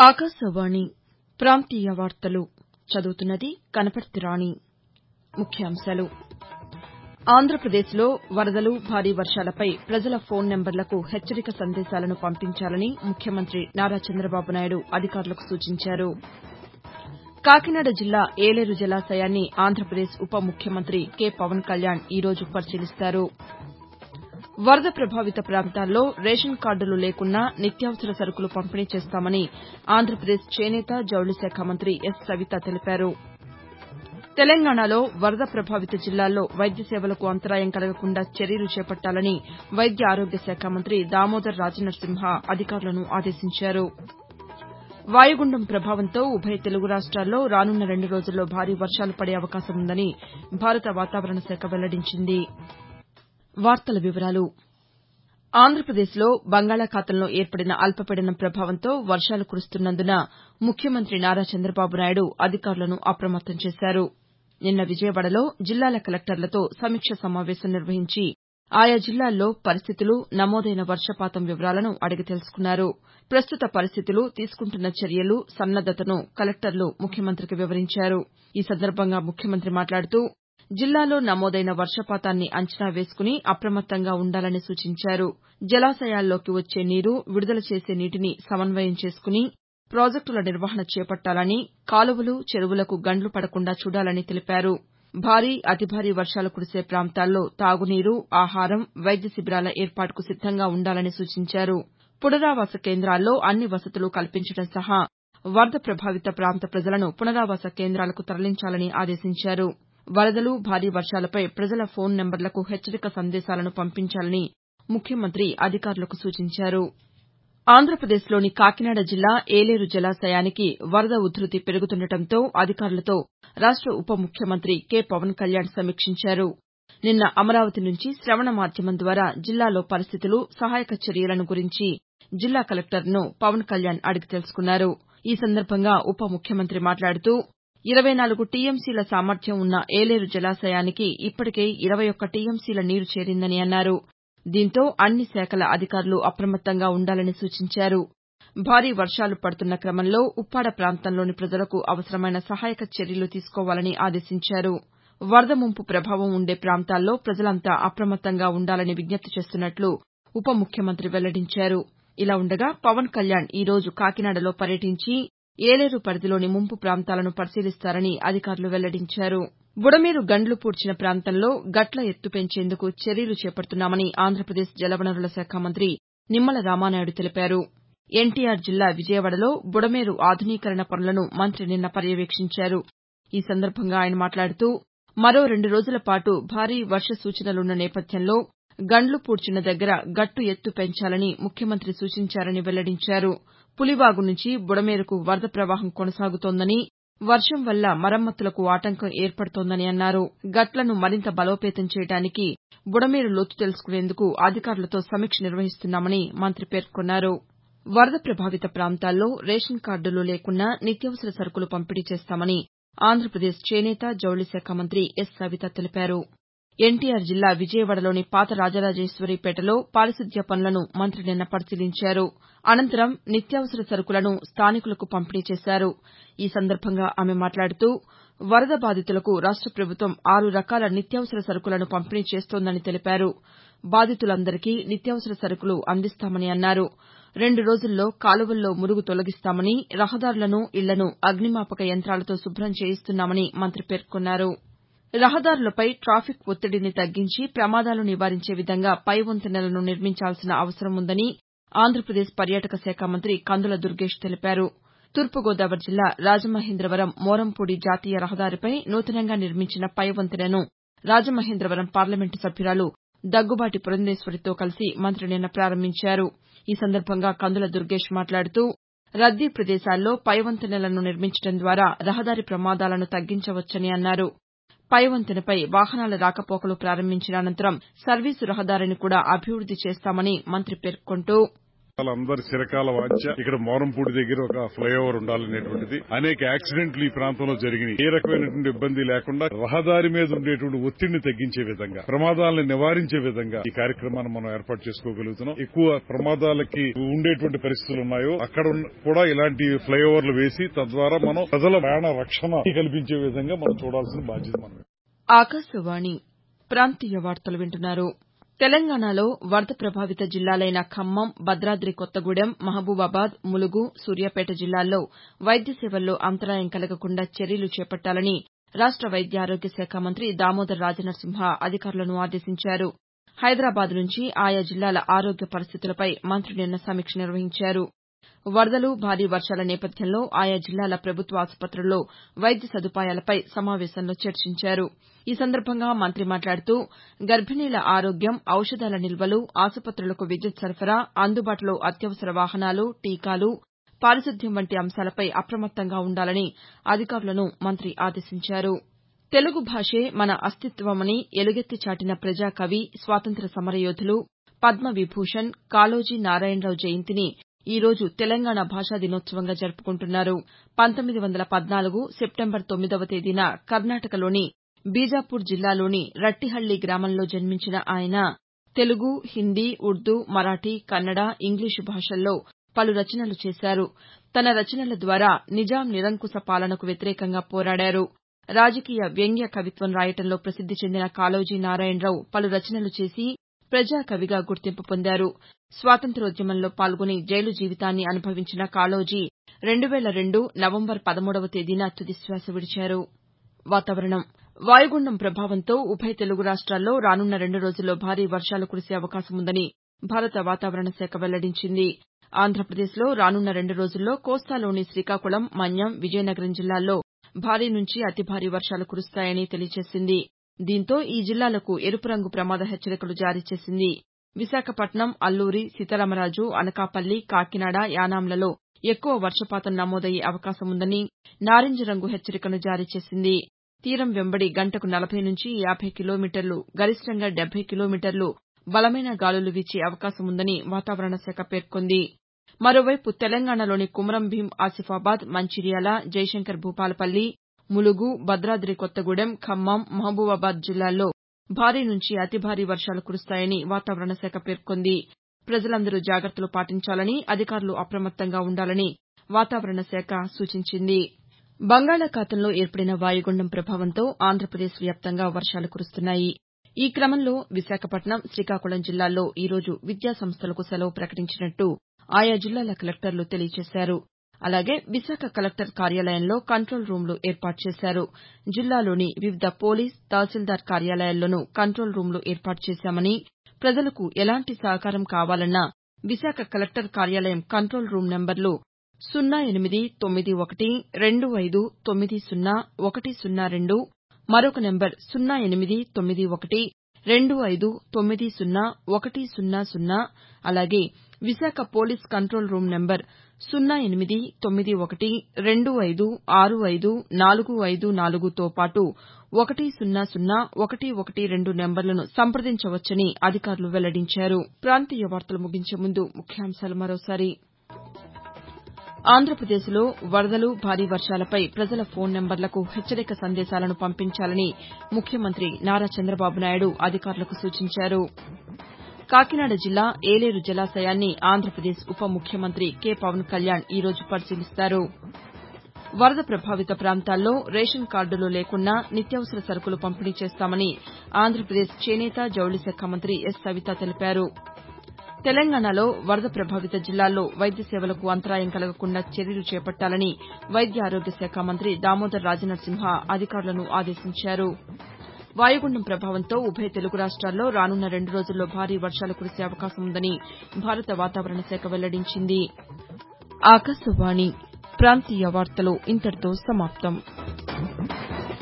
ఆకాశవాణి ప్రాంతీయ వార్తలు చదువుతున్నది కనపర్తి రాణి ముఖ్యాంశాలు ఆంధ్రప్రదేశ్లో వరదలు భారీ వర్షాలపై ప్రజల ఫోన్ నెంబర్లకు హెచ్చరిక సందేశాలను పంపించాలని ముఖ్యమంత్రి నారా చంద్రబాబు నాయుడు అధికారులకు సూచించారు కాకినాడ జిల్లా ఏలేరు జలాశయాన్ని ఆంధ్రప్రదేశ్ ఉప ముఖ్యమంత్రి కె పవన్ కళ్యాణ్ ఈ రోజు పరిశీలిస్తారు వరద ప్రభావిత ప్రాంతాల్లో రేషన్ కార్డులు లేకున్నా నిత్యావసర సరుకులు పంపిణీ చేస్తామని ఆంధ్రప్రదేశ్ చేనేత జౌళి శాఖ మంత్రి ఎస్ సవిత తెలిపారు తెలంగాణలో వరద ప్రభావిత జిల్లాల్లో వైద్య సేవలకు అంతరాయం కలగకుండా చర్యలు చేపట్టాలని వైద్య ఆరోగ్య శాఖ మంత్రి దామోదర్ రాజనరసింహ అధికారులను ఆదేశించారు వాయుగుండం ప్రభావంతో ఉభయ తెలుగు రాష్ట్రాల్లో రానున్న రెండు రోజుల్లో భారీ వర్షాలు పడే అవకాశం ఉందని భారత వాతావరణ శాఖ వెల్లడించింది ఆంధ్రప్రదేశ్లో బంగాళాఖాతంలో ఏర్పడిన అల్పపీడనం ప్రభావంతో వర్షాలు కురుస్తున్నందున ముఖ్యమంత్రి నారా చంద్రబాబు నాయుడు అధికారులను అప్రమత్తం చేశారు నిన్న విజయవాడలో జిల్లాల కలెక్టర్లతో సమీక్ష సమావేశం నిర్వహించి ఆయా జిల్లాల్లో పరిస్థితులు నమోదైన వర్షపాతం వివరాలను అడిగి తెలుసుకున్నారు ప్రస్తుత పరిస్థితులు తీసుకుంటున్న చర్యలు సన్నద్దతను కలెక్టర్లు ముఖ్యమంత్రికి వివరించారు ఈ సందర్భంగా ముఖ్యమంత్రి మాట్లాడుతూ జిల్లాలో నమోదైన వర్షపాతాన్ని అంచనా వేసుకుని అప్రమత్తంగా ఉండాలని సూచించారు జలాశయాల్లోకి వచ్చే నీరు విడుదల చేసే నీటిని సమన్వయం చేసుకుని ప్రాజెక్టుల నిర్వహణ చేపట్టాలని కాలువలు చెరువులకు గండ్లు పడకుండా చూడాలని తెలిపారు భారీ అతి భారీ వర్షాలు కురిసే ప్రాంతాల్లో తాగునీరు ఆహారం వైద్య శిబిరాల ఏర్పాటుకు సిద్దంగా ఉండాలని సూచించారు పునరావాస కేంద్రాల్లో అన్ని వసతులు కల్పించడం సహా వరద ప్రభావిత ప్రాంత ప్రజలను పునరావాస కేంద్రాలకు తరలించాలని ఆదేశించారు వరదలు భారీ వర్షాలపై ప్రజల ఫోన్ నెంబర్లకు హెచ్చరిక సందేశాలను పంపించాలని ముఖ్యమంత్రి అధికారులకు సూచించారు ఆంధ్రప్రదేశ్లోని కాకినాడ జిల్లా ఏలేరు జలాశయానికి వరద ఉధృతి పెరుగుతుండటంతో అధికారులతో రాష్ట ఉప ముఖ్యమంత్రి కె పవన్ కళ్యాణ్ సమీక్షించారు నిన్న అమరావతి నుంచి శవణ మాధ్యమం ద్వారా జిల్లాలో పరిస్థితులు సహాయక చర్యలను గురించి జిల్లా కలెక్టర్ను పవన్ కళ్యాణ్ అడిగి తెలుసుకున్నారు ఈ సందర్భంగా ఉప ముఖ్యమంత్రి మాట్లాడుతూ ఇరవై నాలుగు టీఎంసీల సామర్థ్యం ఉన్న ఏలేరు జలాశయానికి ఇప్పటికే ఇరవై ఒక్క టీఎంసీల నీరు చేరిందని అన్నారు దీంతో అన్ని శాఖల అధికారులు అప్రమత్తంగా ఉండాలని సూచించారు భారీ వర్షాలు పడుతున్న క్రమంలో ఉప్పాడ ప్రాంతంలోని ప్రజలకు అవసరమైన సహాయక చర్యలు తీసుకోవాలని ఆదేశించారు వరద ముంపు ప్రభావం ఉండే ప్రాంతాల్లో ప్రజలంతా అప్రమత్తంగా ఉండాలని విజ్ఞప్తి చేస్తున్నట్లు ఉప ముఖ్యమంత్రి వెల్లడించారు ఇలా ఉండగా పవన్ కళ్యాణ్ ఈ రోజు కాకినాడలో పర్యటించి ఏలేరు పరిధిలోని ముంపు ప్రాంతాలను పరిశీలిస్తారని అధికారులు వెల్లడించారు బుడమేరు గండ్లు పూడ్చిన ప్రాంతంలో గట్ల ఎత్తు పెంచేందుకు చర్యలు చేపడుతున్నామని ఆంధ్రప్రదేశ్ జలవనరుల శాఖ మంత్రి నిమ్మల రామానాయుడు తెలిపారు ఎన్టీఆర్ జిల్లా విజయవాడలో బుడమేరు ఆధునీకరణ పనులను మంత్రి నిన్న పర్యవేక్షించారు ఈ సందర్భంగా ఆయన మాట్లాడుతూ మరో రెండు రోజుల పాటు భారీ వర్ష సూచనలున్న నేపథ్యంలో గండ్లు పూడ్చిన దగ్గర గట్టు ఎత్తు పెంచాలని ముఖ్యమంత్రి సూచించారని వెల్లడించారు పులివాగు నుంచి బుడమేరుకు వరద ప్రవాహం కొనసాగుతోందని వర్షం వల్ల మరమ్మతులకు ఆటంకం ఏర్పడుతోందని అన్నారు గట్లను మరింత బలోపేతం చేయడానికి బుడమేరు లోతు తెలుసుకునేందుకు అధికారులతో సమీక్ష నిర్వహిస్తున్నామని మంత్రి పేర్కొన్నారు వరద ప్రభావిత ప్రాంతాల్లో రేషన్ కార్డులు లేకున్నా నిత్యావసర సరుకులు పంపిణీ చేస్తామని ఆంధ్రప్రదేశ్ చేనేత జౌళి శాఖ మంత్రి ఎస్ సవిత తెలిపారు ఎన్టీఆర్ జిల్లా విజయవాడలోని పాత రాజరాజేశ్వరిపేటలో పారిశుద్ధ్య పనులను మంత్రి నిన్న పరిశీలించారు అనంతరం నిత్యావసర సరుకులను స్థానికులకు పంపిణీ చేశారు ఈ సందర్భంగా ఆమె మాట్లాడుతూ వరద బాధితులకు రాష్ట ప్రభుత్వం ఆరు రకాల నిత్యావసర సరుకులను పంపిణీ చేస్తోందని తెలిపారు బాధితులందరికీ నిత్యావసర సరుకులు అందిస్తామని అన్నారు రెండు రోజుల్లో కాలువల్లో మురుగు తొలగిస్తామని రహదారులను ఇళ్లను అగ్నిమాపక యంత్రాలతో శుభ్రం చేయిస్తున్నామని మంత్రి పేర్కొన్నారు రహదారులపై ట్రాఫిక్ ఒత్తిడిని తగ్గించి ప్రమాదాలు నివారించే విధంగా పై వంతెనలను నిర్మించాల్సిన అవసరం ఉందని ఆంధ్రప్రదేశ్ పర్యాటక శాఖ మంత్రి కందుల దుర్గేష్ తెలిపారు తూర్పుగోదావరి జిల్లా రాజమహేంద్రవరం మోరంపూడి జాతీయ రహదారిపై నూతనంగా నిర్మించిన పై వంతెనను రాజమహేంద్రవరం పార్లమెంటు సభ్యురాలు దగ్గుబాటి పురంధేశ్వరితో కలిసి మంత్రి నిన్న ప్రారంభించారు ఈ సందర్భంగా కందుల దుర్గేష్ మాట్లాడుతూ రద్దీ ప్రదేశాల్లో పై వంతెనలను నిర్మించడం ద్వారా రహదారి ప్రమాదాలను తగ్గించవచ్చని అన్నారు పై వంతెనపై వాహనాల రాకపోకలు ప్రారంభించిన అనంతరం సర్వీసు రహదారిని కూడా అభివృద్ది చేస్తామని మంత్రి పేర్కొంటూ వాళ్ళందరి చిరకాల వాంఛ ఇక్కడ మోరంపూడి దగ్గర ఒక ఫ్లైఓవర్ ఉండాలనేటువంటిది అనేక యాక్సిడెంట్లు ఈ ప్రాంతంలో జరిగినాయి ఏ రకమైనటువంటి ఇబ్బంది లేకుండా రహదారి మీద ఉండేటువంటి ఒత్తిడిని తగ్గించే విధంగా ప్రమాదాలను నివారించే విధంగా ఈ కార్యక్రమాన్ని మనం ఏర్పాటు చేసుకోగలుగుతున్నాం ఎక్కువ ప్రమాదాలకి ఉండేటువంటి పరిస్థితులు ఉన్నాయో అక్కడ ఉన్న- కూడా ఇలాంటి ఫ్లైఓవర్లు వేసి తద్వారా మనం ప్రజల ప్రాణ రక్షణ కల్పించే విధంగా మనం చూడాల్సిన బాధ్యత మనం ఆకాశవాణి ప్రాంతీయ వార్తలు వింటున్నారు తెలంగాణలో వరద ప్రభావిత జిల్లాలైన ఖమ్మం భద్రాద్రి కొత్తగూడెం మహబూబాబాద్ ములుగు సూర్యాపేట జిల్లాల్లో వైద్య సేవల్లో అంతరాయం కలగకుండా చర్యలు చేపట్టాలని రాష్ట వైద్య ఆరోగ్య శాఖ మంత్రి దామోదర్ రాజనరసింహ అధికారులను ఆదేశించారు హైదరాబాద్ నుంచి ఆయా జిల్లాల ఆరోగ్య పరిస్థితులపై మంత్రి నిన్న సమీక్ష నిర్వహించారు వరదలు భారీ వర్షాల నేపథ్యంలో ఆయా జిల్లాల ప్రభుత్వ ఆసుపత్రుల్లో వైద్య సదుపాయాలపై సమావేశంలో చర్చించారు ఈ సందర్భంగా మంత్రి మాట్లాడుతూ గర్భిణీల ఆరోగ్యం ఔషధాల నిల్వలు ఆసుపత్రులకు విద్యుత్ సరఫరా అందుబాటులో అత్యవసర వాహనాలు టీకాలు పారిశుద్ధ్యం వంటి అంశాలపై అప్రమత్తంగా ఉండాలని అధికారులను మంత్రి ఆదేశించారు తెలుగు భాషే మన అస్తిత్వమని ఎలుగెత్తి చాటిన ప్రజాకవి స్వాతంత్ర్య సమరయోధులు పద్మ విభూషణ్ కాళోజీ నారాయణరావు జయంతిని ఈ రోజు తెలంగాణ భాషా దినోత్సవంగా జరుపుకుంటున్నారు పంతొమ్మిది వందల పద్నాలుగు సెప్టెంబర్ తొమ్మిదవ తేదీన కర్ణాటకలోని బీజాపూర్ జిల్లాలోని రట్టిహళ్లి గ్రామంలో జన్మించిన ఆయన తెలుగు హిందీ ఉర్దూ మరాఠీ కన్నడ ఇంగ్లీషు భాషల్లో పలు రచనలు చేశారు తన రచనల ద్వారా నిజాం నిరంకుశ పాలనకు వ్యతిరేకంగా పోరాడారు రాజకీయ వ్యంగ్య కవిత్వం రాయటంలో ప్రసిద్ది చెందిన కాళోజీ నారాయణరావు పలు రచనలు చేసి ప్రజాకవిగా గుర్తింపు పొందారు స్వాతంత్ర్యోద్యమంలో పాల్గొని జైలు జీవితాన్ని అనుభవించిన కాళోజీ రెండు వేల రెండు నవంబర్ పదమూడవ తేదీన తుదిశ్వాస విడిచారు వాతావరణం వాయుగుండం ప్రభావంతో ఉభయ తెలుగు రాష్ట్రాల్లో రానున్న రెండు రోజుల్లో భారీ వర్షాలు కురిసే అవకాశం ఉందని భారత వాతావరణ శాఖ వెల్లడించింది ఆంధ్రప్రదేశ్లో రానున్న రెండు రోజుల్లో కోస్తాలోని శ్రీకాకుళం మన్యం విజయనగరం జిల్లాల్లో భారీ నుంచి అతి భారీ వర్షాలు కురుస్తాయని తెలియజేసింది దీంతో ఈ జిల్లాలకు ఎరుపు రంగు ప్రమాద హెచ్చరికలు జారీ చేసింది విశాఖపట్నం అల్లూరి సీతారామరాజు అనకాపల్లి కాకినాడ యానాంలలో ఎక్కువ వర్షపాతం నమోదయ్యే అవకాశం ఉందని నారింజ రంగు హెచ్చరికను జారీ చేసింది తీరం వెంబడి గంటకు నలభై నుంచి యాబై కిలోమీటర్లు గరిష్టంగా డెబ్బై కిలోమీటర్లు బలమైన గాలులు వీచే అవకాశం ఉందని వాతావరణ శాఖ పేర్కొంది మరోవైపు తెలంగాణలోని కుమరం భీం ఆసిఫాబాద్ మంచిర్యాల జయశంకర్ భూపాలపల్లి ములుగు భద్రాద్రి కొత్తగూడెం ఖమ్మం మహబూబాబాద్ జిల్లాల్లో భారీ నుంచి అతి భారీ వర్షాలు కురుస్తాయని వాతావరణ శాఖ పేర్కొంది ప్రజలందరూ జాగ్రత్తలు పాటించాలని అధికారులు అప్రమత్తంగా ఉండాలని వాతావరణ శాఖ సూచించింది బంగాళాఖాతంలో ఏర్పడిన వాయుగుండం ప్రభావంతో ఆంధ్రప్రదేశ్ వ్యాప్తంగా వర్షాలు కురుస్తున్నాయి ఈ క్రమంలో విశాఖపట్నం శ్రీకాకుళం జిల్లాల్లో ఈ రోజు విద్యాసంస్థలకు సెలవు ప్రకటించినట్టు ఆయా జిల్లాల కలెక్టర్లు తెలియజేశారు అలాగే విశాఖ కలెక్టర్ కార్యాలయంలో కంట్రోల్ రూంలు ఏర్పాటు చేశారు జిల్లాలోని వివిధ పోలీస్ తహసీల్దార్ కార్యాలయాల్లోనూ కంట్రోల్ రూంలు ఏర్పాటు చేశామని ప్రజలకు ఎలాంటి సహకారం కావాలన్నా విశాఖ కలెక్టర్ కార్యాలయం కంట్రోల్ రూం నంబర్లు సున్నా ఎనిమిది తొమ్మిది ఒకటి రెండు ఐదు తొమ్మిది సున్నా ఒకటి సున్నా రెండు మరొక నెంబర్ సున్నా ఎనిమిది తొమ్మిది ఒకటి రెండు ఐదు తొమ్మిది సున్నా ఒకటి సున్నా సున్నా అలాగే Visakha police control room number సున్నా ఎనిమిది తొమ్మిది ఒకటి రెండు ఐదు ఆరు ఐదు నాలుగు ఐదు నాలుగుతో పాటు ఒకటి సున్నా సున్నా ఒకటి ఒకటి రెండు నెంబర్లను సంప్రదించవచ్చని అధికారులు వెల్లడించారు ప్రాంతీయ వార్తలు ముగించే ముందు ముఖ్యాంశాలు మరోసారి ఆంధ్రప్రదేశ్లో వరదలు భారీ వర్షాలపై ప్రజల ఫోన్ నెంబర్లకు హెచ్చరిక సందేశాలను పంపించాలని ముఖ్యమంత్రి నారా చంద్రబాబు నాయుడు అధికారులకు సూచించారు కాకినాడ జిల్లా ఏలేరు జలాశయాన్ని ఆంధ్రప్రదేశ్ ఉప ముఖ్యమంత్రి కె పవన్ కళ్యాణ్ ఈ రోజు పరిశీలిస్తారు వరద ప్రభావిత ప్రాంతాల్లో రేషన్ కార్డులు లేకున్నా నిత్యావసర సరుకులు పంపిణీ చేస్తామని ఆంధ్రప్రదేశ్ చేనేత జౌళి శాఖ మంత్రి ఎస్ సవిత తెలిపారు తెలంగాణలో వరద ప్రభావిత జిల్లాల్లో వైద్య సేవలకు అంతరాయం కలగకుండా చర్యలు చేపట్టాలని వైద్య ఆరోగ్య శాఖ మంత్రి దామోదర్ రాజనరసింహ అధికారులను ఆదేశించారు వాయుగుండం ప్రభావంతో ఉభయ తెలుగు రాష్ట్రాల్లో రానున్న రెండు రోజుల్లో భారీ వర్షాలు కురిసే అవకాశం ఉందని భారత వాతావరణ శాఖ వెల్లడించింది ఆకాశవాణి ప్రాంతీయ వార్తలు ఇంతటితో సమాప్తం